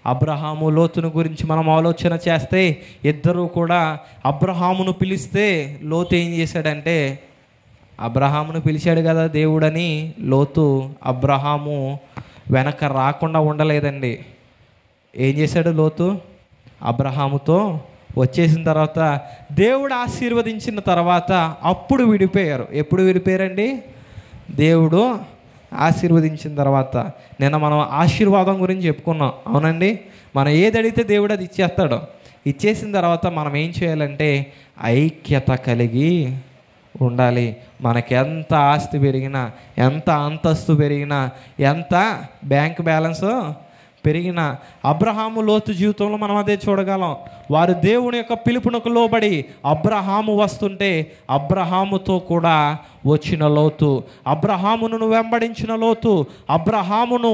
అబ్రహాము లోతును గురించి మనం ఆలోచన చేస్తే ఇద్దరు కూడా అబ్రహామును పిలిస్తే లోతు ఏం చేశాడంటే అబ్రహామును పిలిచాడు కదా దేవుడని లోతు అబ్రహాము వెనక రాకుండా ఉండలేదండి ఏం చేశాడు లోతు అబ్రహాముతో వచ్చేసిన తర్వాత దేవుడు ఆశీర్వదించిన తర్వాత అప్పుడు విడిపోయారు ఎప్పుడు విడిపోయారండి దేవుడు ఆశీర్వదించిన తర్వాత నిన్న మనం ఆశీర్వాదం గురించి చెప్పుకున్నాం అవునండి మనం ఏది అడిగితే దేవుడు అది ఇచ్చేస్తాడు ఇచ్చేసిన తర్వాత మనం ఏం చేయాలంటే ఐక్యత కలిగి ఉండాలి మనకి ఎంత ఆస్తి పెరిగినా ఎంత అంతస్తు పెరిగినా ఎంత బ్యాంక్ బ్యాలెన్స్ పెరిగిన అబ్రహాము లోతు జీవితంలో మనం అదే చూడగలం వారు దేవుని యొక్క పిలుపునకు లోబడి అబ్రహాము వస్తుంటే అబ్రహాముతో కూడా వచ్చిన లోతు అబ్రహామును వెంబడించిన లోతు అబ్రహామును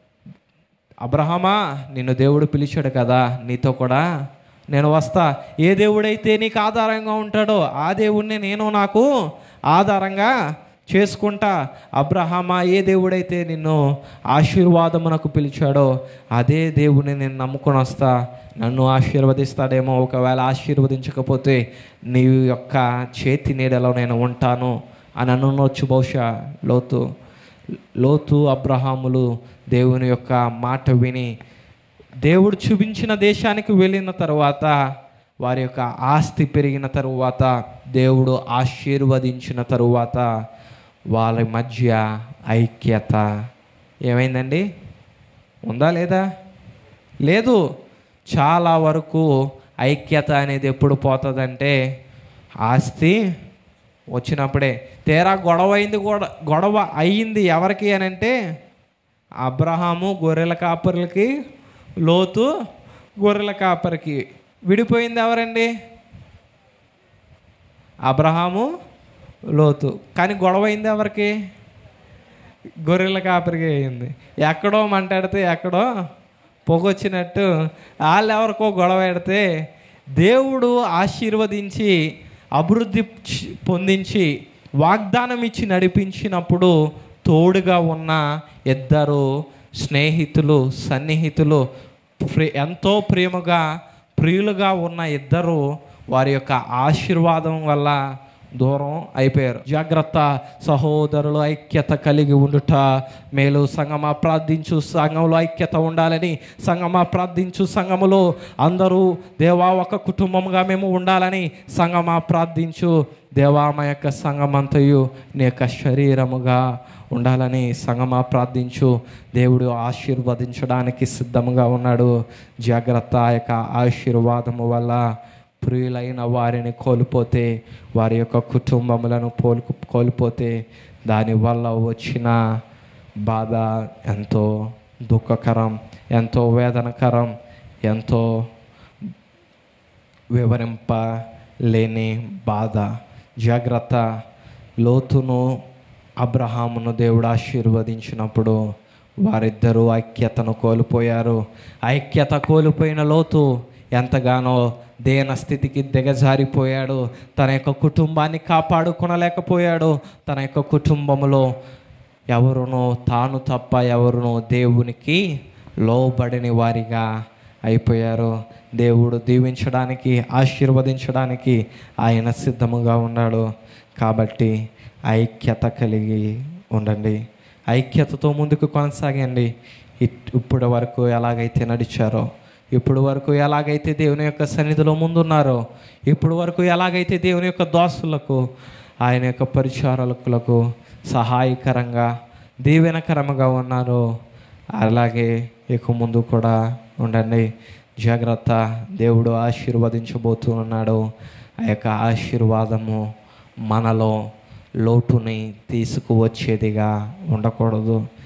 అబ్రహమా నిన్ను దేవుడు పిలిచాడు కదా నీతో కూడా నేను వస్తా ఏ దేవుడైతే నీకు ఆధారంగా ఉంటాడో ఆ దేవుణ్ణి నేను నాకు ఆధారంగా చేసుకుంటా అబ్రహమా ఏ దేవుడైతే నిన్ను ఆశీర్వాదమునకు పిలిచాడో అదే దేవుని నేను నమ్ముకొని వస్తా నన్ను ఆశీర్వదిస్తాడేమో ఒకవేళ ఆశీర్వదించకపోతే నీ యొక్క చేతి నీడలో నేను ఉంటాను అని అనొచ్చు బహుశా లోతు లోతు అబ్రహాములు దేవుని యొక్క మాట విని దేవుడు చూపించిన దేశానికి వెళ్ళిన తర్వాత వారి యొక్క ఆస్తి పెరిగిన తరువాత దేవుడు ఆశీర్వదించిన తరువాత వాళ్ళ మధ్య ఐక్యత ఏమైందండి ఉందా లేదా లేదు చాలా వరకు ఐక్యత అనేది ఎప్పుడు పోతుందంటే ఆస్తి వచ్చినప్పుడే తీరా గొడవ అయింది కూడా గొడవ అయ్యింది ఎవరికి అని అంటే అబ్రహాము గొర్రెల కాపరులకి లోతు గొర్రెల కాపరికి విడిపోయింది ఎవరండి అబ్రహాము లోతు కానీ గొడవ అయింది ఎవరికి గొర్రెల కాపరికి అయింది ఎక్కడో మంటాడితే ఎక్కడో పొగొచ్చినట్టు వాళ్ళు ఎవరికో గొడవ పెడితే దేవుడు ఆశీర్వదించి అభివృద్ధి చ్- పొందించి వాగ్దానం ఇచ్చి నడిపించినప్పుడు తోడుగా ఉన్న ఇద్దరు స్నేహితులు సన్నిహితులు ప్రి- ఎంతో ప్రేమగా ప్రియులుగా ఉన్న ఇద్దరు వారి యొక్క ఆశీర్వాదం వల్ల దూరం అయిపోయారు జాగ్రత్త సహోదరులు ఐక్యత కలిగి ఉండుట మేలు సంగమా ప్రార్థించు సంఘంలో ఐక్యత ఉండాలని సంగమా ప్రార్థించు సంఘములో అందరూ దేవా ఒక కుటుంబంగా మేము ఉండాలని సంగమా ప్రార్థించు దేవా మా యొక్క సంగమంతయు నీ యొక్క శరీరముగా ఉండాలని సంగమా ప్రార్థించు దేవుడు ఆశీర్వదించడానికి సిద్ధంగా ఉన్నాడు జాగ్రత్త ఆ యొక్క ఆశీర్వాదము వల్ల ప్రియులైన వారిని కోల్పోతే వారి యొక్క కుటుంబములను పోల్కు కోల్పోతే దానివల్ల వచ్చిన బాధ ఎంతో దుఃఖకరం ఎంతో వేదనకరం ఎంతో వివరింప లేని బాధ జాగ్రత్త లోతును అబ్రహామును దేవుడు ఆశీర్వదించినప్పుడు వారిద్దరూ ఐక్యతను కోల్పోయారు ఐక్యత కోల్పోయిన లోతు ఎంతగానో దేన స్థితికి దిగజారిపోయాడు తన యొక్క కుటుంబాన్ని కాపాడుకొనలేకపోయాడు తన యొక్క కుటుంబంలో ఎవరునో తాను తప్ప ఎవరునో దేవునికి లోబడిని వారిగా అయిపోయారు దేవుడు దీవించడానికి ఆశీర్వదించడానికి ఆయన సిద్ధముగా ఉన్నాడు కాబట్టి ఐక్యత కలిగి ఉండండి ఐక్యతతో ముందుకు కొనసాగండి ఇట్- ఇప్పటి వరకు ఎలాగైతే నడిచారో ఇప్పుడు వరకు ఎలాగైతే దేవుని యొక్క సన్నిధిలో ముందున్నారో ఇప్పుడు వరకు ఎలాగైతే దేవుని యొక్క దోస్తులకు ఆయన యొక్క పరిచారకులకు సహాయకరంగా దీవెనకరంగా ఉన్నారో అలాగే ఇక ముందు కూడా ఉండండి జాగ్రత్త దేవుడు ఆశీర్వదించబోతూ ఉన్నాడు ఆ యొక్క ఆశీర్వాదము మనలో లోటుని తీసుకువచ్చేదిగా ఉండకూడదు